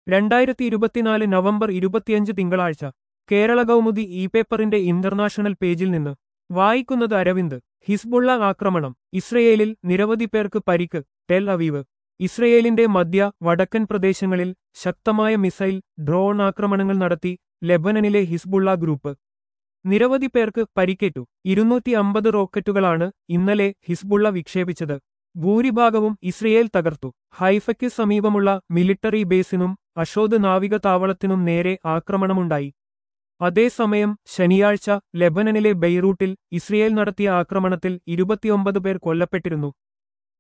രണ്ടായിരത്തി ഇരുപത്തിനാല് നവംബർ ഇരുപത്തിയഞ്ച് തിങ്കളാഴ്ച കേരള കൗമുദി ഇ പേപ്പറിന്റെ ഇന്റർനാഷണൽ പേജിൽ നിന്ന് വായിക്കുന്നത് അരവിന്ദ് ഹിസ്ബുള്ള ആക്രമണം ഇസ്രയേലിൽ നിരവധി പേർക്ക് പരിക്ക് ടെൽ അവീവ് ഇസ്രയേലിന്റെ മധ്യ വടക്കൻ പ്രദേശങ്ങളിൽ ശക്തമായ മിസൈൽ ഡ്രോൺ ആക്രമണങ്ങൾ നടത്തി ലെബനനിലെ ഹിസ്ബുള്ള ഗ്രൂപ്പ് നിരവധി പേർക്ക് പരിക്കേറ്റു ഇരുന്നൂറ്റി അമ്പത് റോക്കറ്റുകളാണ് ഇന്നലെ ഹിസ്ബുള്ള വിക്ഷേപിച്ചത് ഭൂരിഭാഗവും ഇസ്രയേൽ തകർത്തു ഹൈഫയ്ക്ക് സമീപമുള്ള മിലിറ്ററി ബേസിനും അഷോദ് നാവിക താവളത്തിനും നേരെ ആക്രമണമുണ്ടായി അതേസമയം ശനിയാഴ്ച ലെബനനിലെ ബെയ്റൂട്ടിൽ ഇസ്രയേൽ നടത്തിയ ആക്രമണത്തിൽ ഇരുപത്തിയൊമ്പത് പേർ കൊല്ലപ്പെട്ടിരുന്നു